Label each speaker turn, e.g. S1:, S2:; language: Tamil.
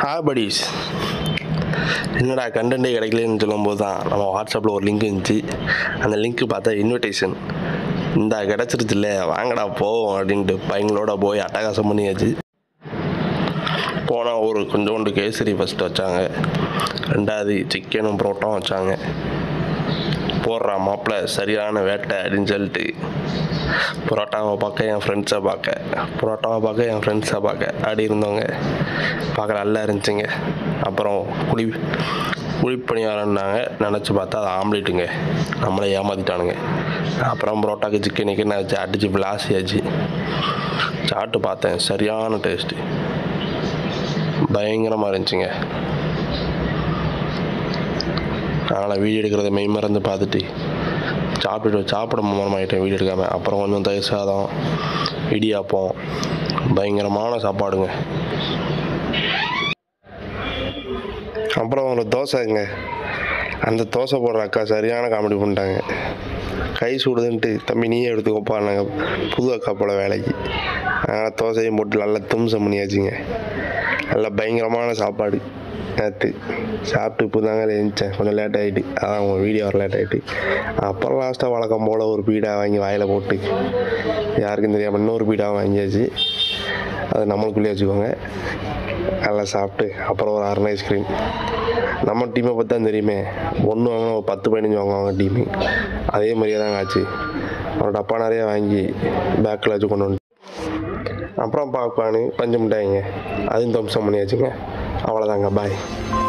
S1: ஹா படிஸ் என்னடா கண்டென்ட்டே கிடைக்கலன்னு சொல்லும்போது தான் நம்ம வாட்ஸ்அப்பில் ஒரு லிங்க் இருந்துச்சு அந்த லிங்க்கு பார்த்தா இன்விடேஷன் இந்த கிடச்சிருச்சு இல்லை வாங்கடா போவோம் அப்படின்ட்டு பையங்களோட போய் அட்டகாசம் பண்ணியாச்சு போனால் ஒரு கொஞ்சோண்டு கேசரி ஃபஸ்ட்டு வச்சாங்க ரெண்டாவது சிக்கனும் புரோட்டாவும் வச்சாங்க போடுறா மாப்பிள்ள சரியான வேட்டை அப்படின்னு சொல்லிட்டு புரோட்டாவை பார்க்க என் ஃப்ரெண்ட்ஸை பார்க்க புரோட்டாவை பார்க்க என் ஃப்ரெண்ட்ஸை பார்க்க அப்படி இருந்தவங்க பார்க்க நல்லா இருந்துச்சுங்க அப்புறம் குழி குழிப்பணியாரன்னாங்க நினச்சி பார்த்தா அது ஆம்லேட்டுங்க நம்மளை ஏமாற்றிட்டானுங்க அப்புறம் புரோட்டாக்கு சிக்கன் நிக்கன் ஆச்சு அடிச்சு விளாசியாச்சு சாப்பிட்டு பார்த்தேன் சரியான டேஸ்ட்டு பயங்கரமாக இருந்துச்சுங்க அதனால் வீடியோ எடுக்கிறத மெய் மறந்து பார்த்துட்டு சாப்பிட்டுட்டு சாப்பிட மரமாயிட்டேன் வீடியோ எடுக்காமல் அப்புறம் கொஞ்சம் தயிர் சாதம் இடியாப்பம் பயங்கரமான சாப்பாடுங்க அப்புறம் ஒரு தோசைங்க அந்த தோசை போடுற அக்கா சரியான காமெடி பண்ணிட்டாங்க கை சுடுதுன்ட்டு தம்பி நீயே எடுத்துக்கோப்பான்னாங்க புது அக்கா போல வேலைக்கு அதனால் தோசையும் போட்டு நல்லா தும்சம் பண்ணியாச்சுங்க நல்லா பயங்கரமான சாப்பாடு நேற்று சாப்பிட்டு இப்போ தாங்க எழுந்திரிச்சேன் கொஞ்சம் லேட் ஆகிட்டு அதான் உங்கள் வீடியோ வர லேட் ஆகிட்டு அப்புறம் லாஸ்ட்டாக வழக்கம் போல் ஒரு பீடா வாங்கி வாயில் போட்டு யாருக்கும் தெரியாமல் இன்னொரு பீடா வாங்கியாச்சு அது நம்மளுக்குள்ளேயே வச்சுக்கோங்க நல்லா சாப்பிட்டு அப்புறம் ஒரு அரை ஐஸ்கிரீம் நம்ம டீமை பற்றி தான் தெரியுமே ஒன்று வாங்கினா ஒரு பத்து பதினஞ்சு வாங்குவாங்க டீமு அதே மாதிரியே தாங்க ஆச்சு ஒரு டப்பா நிறைய வாங்கி பேக்கில் வச்சு கொண்டு வந்து அப்புறம் பாப்பானு பஞ்சு மிட்டாய்ங்க அதையும் தம்சம் பண்ணியாச்சுங்க அவ்வளோதாங்க பாய்